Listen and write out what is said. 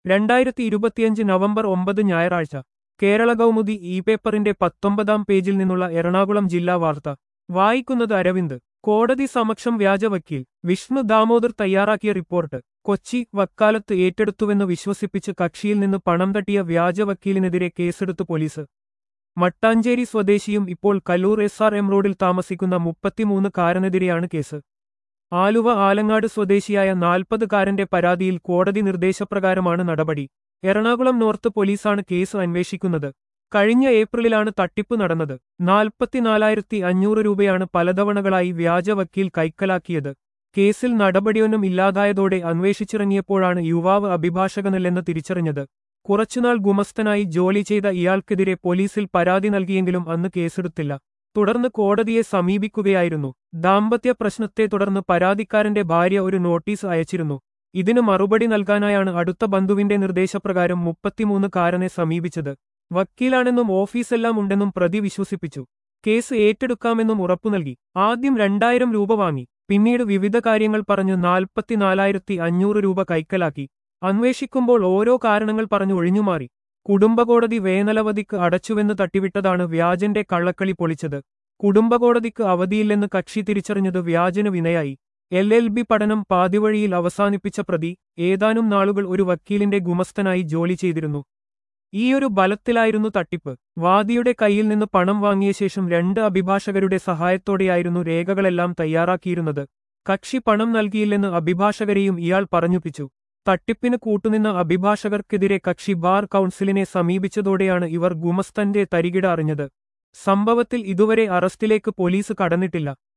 രണ്ടായിരത്തി ഇരുപത്തിയഞ്ച് നവംബർ ഒമ്പത് ഞായറാഴ്ച കേരള കൗമുദി ഇ പേപ്പറിന്റെ പത്തൊമ്പതാം പേജിൽ നിന്നുള്ള എറണാകുളം ജില്ലാ വാർത്ത വായിക്കുന്നത് അരവിന്ദ് കോടതി സമക്ഷം വ്യാജ വക്കീൽ വിഷ്ണു ദാമോദർ തയ്യാറാക്കിയ റിപ്പോർട്ട് കൊച്ചി വക്കാലത്ത് ഏറ്റെടുത്തുവെന്ന് വിശ്വസിപ്പിച്ച് കക്ഷിയിൽ നിന്ന് പണം തട്ടിയ വ്യാജ വക്കീലിനെതിരെ കേസെടുത്തു പോലീസ് മട്ടാഞ്ചേരി സ്വദേശിയും ഇപ്പോൾ കല്ലൂർ എസ് ആർ എം റോഡിൽ താമസിക്കുന്ന മുപ്പത്തിമൂന്ന് കാരനെതിരെയാണ് കേസ് ആലുവ ആലങ്ങാട് സ്വദേശിയായ നാൽപ്പതുകാരന്റെ പരാതിയിൽ കോടതി നിർദ്ദേശപ്രകാരമാണ് നടപടി എറണാകുളം നോർത്ത് പോലീസാണ് കേസ് അന്വേഷിക്കുന്നത് കഴിഞ്ഞ ഏപ്രിലിലാണ് തട്ടിപ്പ് നടന്നത് നാൽപ്പത്തിനാലായിരത്തി അഞ്ഞൂറ് രൂപയാണ് പലതവണകളായി വ്യാജ വക്കീൽ കൈക്കലാക്കിയത് കേസിൽ നടപടിയൊന്നും ഇല്ലാതായതോടെ അന്വേഷിച്ചിറങ്ങിയപ്പോഴാണ് യുവാവ് അഭിഭാഷകനല്ലെന്ന് തിരിച്ചറിഞ്ഞത് കുറച്ചുനാൾ ഗുമസ്തനായി ജോലി ചെയ്ത ഇയാൾക്കെതിരെ പോലീസിൽ പരാതി നൽകിയെങ്കിലും അന്ന് കേസെടുത്തില്ല തുടർന്ന് കോടതിയെ സമീപിക്കുകയായിരുന്നു ദാമ്പത്യ പ്രശ്നത്തെ തുടർന്ന് പരാതിക്കാരന്റെ ഭാര്യ ഒരു നോട്ടീസ് അയച്ചിരുന്നു ഇതിന് മറുപടി നൽകാനായാണ് അടുത്ത ബന്ധുവിന്റെ നിർദ്ദേശപ്രകാരം മുപ്പത്തിമൂന്ന് കാരനെ സമീപിച്ചത് വക്കീലാണെന്നും ഓഫീസെല്ലാം ഉണ്ടെന്നും പ്രതി വിശ്വസിപ്പിച്ചു കേസ് ഏറ്റെടുക്കാമെന്നും ഉറപ്പു നൽകി ആദ്യം രണ്ടായിരം രൂപ വാങ്ങി പിന്നീട് വിവിധ കാര്യങ്ങൾ പറഞ്ഞ് നാൽപ്പത്തിനാലായിരത്തി അഞ്ഞൂറ് രൂപ കൈക്കലാക്കി അന്വേഷിക്കുമ്പോൾ ഓരോ കാരണങ്ങൾ പറഞ്ഞു ഒഴിഞ്ഞുമാറി കുടുംബകോടതി വേനലവധിക്ക് അടച്ചുവെന്ന് തട്ടിവിട്ടതാണ് വ്യാജന്റെ കള്ളക്കളി പൊളിച്ചത് കുടുംബകോടതിക്ക് അവധിയില്ലെന്ന് കക്ഷി തിരിച്ചറിഞ്ഞത് വ്യാജന് വിനയായി എൽ എൽ ബി പഠനം പാതിവഴിയിൽ അവസാനിപ്പിച്ച പ്രതി ഏതാനും നാളുകൾ ഒരു വക്കീലിന്റെ ഗുമസ്തനായി ജോലി ചെയ്തിരുന്നു ഈയൊരു ബലത്തിലായിരുന്നു തട്ടിപ്പ് വാദിയുടെ കയ്യിൽ നിന്ന് പണം വാങ്ങിയ ശേഷം രണ്ട് അഭിഭാഷകരുടെ സഹായത്തോടെയായിരുന്നു രേഖകളെല്ലാം തയ്യാറാക്കിയിരുന്നത് കക്ഷി പണം നൽകിയില്ലെന്ന് അഭിഭാഷകരെയും ഇയാൾ പറഞ്ഞുപിച്ചു തട്ടിപ്പിന് കൂട്ടുനിന്ന അഭിഭാഷകർക്കെതിരെ കക്ഷി ബാർ കൗൺസിലിനെ സമീപിച്ചതോടെയാണ് ഇവർ ഗുമസ്തന്റെ തരികിട അറിഞ്ഞത് സംഭവത്തിൽ ഇതുവരെ അറസ്റ്റിലേക്ക് പോലീസ് കടന്നിട്ടില്ല